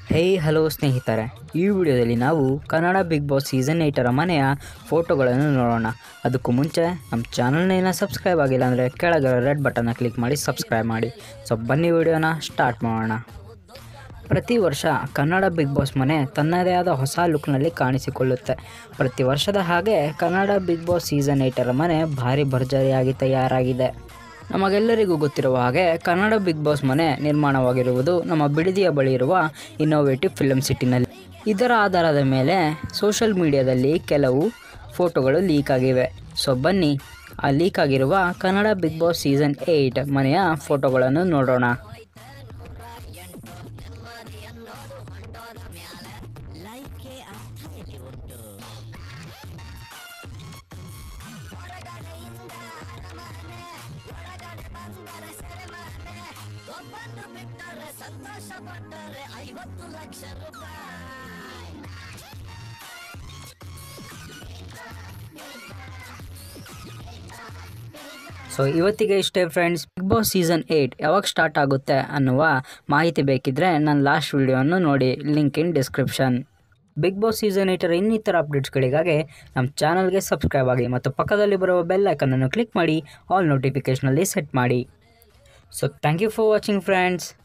hey hello ಸ್ನೇಹಿತರೆ ಈ ವಿಡಿಯೋದಲ್ಲಿ ನಾವು ಕನ್ನಡ ಬಿಗ್ ಬಾಸ್ ಸೀಸನ್ ಏಯ್ಟರ ಮನೆಯ ಫೋಟೋಗಳನ್ನು ನೋಡೋಣ ಅದಕ್ಕೂ ಮುಂಚೆ ನಮ್ಮ ಚಾನಲ್ನ ಸಬ್ಸ್ಕ್ರೈಬ್ ಆಗಿಲ್ಲ ಅಂದರೆ ಕೆಳಗೆ ರೆಡ್ ಬಟನ್ನ ಕ್ಲಿಕ್ ಮಾಡಿ ಸಬ್ಸ್ಕ್ರೈಬ್ ಮಾಡಿ ಸೊ ಬನ್ನಿ ವಿಡಿಯೋನ ಸ್ಟಾರ್ಟ್ ಮಾಡೋಣ ಪ್ರತಿ ವರ್ಷ ಕನ್ನಡ ಬಿಗ್ ಬಾಸ್ ಮನೆ ತನ್ನದೇ ಆದ ಹೊಸ ಲುಕ್ನಲ್ಲಿ ಕಾಣಿಸಿಕೊಳ್ಳುತ್ತೆ ಪ್ರತಿ ವರ್ಷದ ಹಾಗೆ ಕನ್ನಡ ಬಿಗ್ ಬಾಸ್ ಸೀಸನ್ ಏಯ್ಟರ ಮನೆ ಭಾರಿ ಭರ್ಜರಿಯಾಗಿ ತಯಾರಾಗಿದೆ ನಮಗೆಲ್ಲರಿಗೂ ಗೊತ್ತಿರುವ ಹಾಗೆ ಕನ್ನಡ ಬಿಗ್ ಬಾಸ್ ಮನೆ ನಿರ್ಮಾಣವಾಗಿರುವುದು ನಮ್ಮ ಬಿಡದಿಯ ಬಳಿ ಇರುವ ಇನ್ನೋವೇಟಿವ್ ಫಿಲಮ್ ಸಿಟಿನಲ್ಲಿ ಇದರ ಆಧಾರದ ಮೇಲೆ ಸೋಷಲ್ ಮೀಡಿಯಾದಲ್ಲಿ ಕೆಲವು ಫೋಟೋಗಳು ಲೀಕ್ ಆಗಿವೆ ಸೊ ಬನ್ನಿ ಆ ಲೀಕ್ ಆಗಿರುವ Kannada big boss season eight ಮನೆಯ ಫೋಟೋಗಳನ್ನು ನೋಡೋಣ ಸೊ ಇವತ್ತಿಗೆ ಇಷ್ಟೇ friends big boss season eight ಯಾವಾಗ ಸ್ಟಾರ್ಟ್ ಆಗುತ್ತೆ ಅನ್ನುವ ಮಾಹಿತಿ ಬೇಕಿದ್ರೆ ನನ್ನ ಲಾಸ್ಟ್ ವಿಡಿಯೋವನ್ನು ನೋಡಿ link in description big boss season ಏಯ್ಟರ ಇನ್ನಿತರ ಅಪ್ಡೇಟ್ಸ್ಗಳಿಗಾಗಿ ನಮ್ಮ ಚಾನಲ್ಗೆ ಸಬ್ಸ್ಕ್ರೈಬ್ ಆಗಿ ಮತ್ತು ಪಕ್ಕದಲ್ಲಿ ಬರುವ ಬೆಲ್ ಐಕನನ್ನು ಕ್ಲಿಕ್ ಮಾಡಿ ಆಲ್ ನೋಟಿಫಿಕೇಷನಲ್ಲಿ ಸೆಟ್ ಮಾಡಿ so thank you for watching friends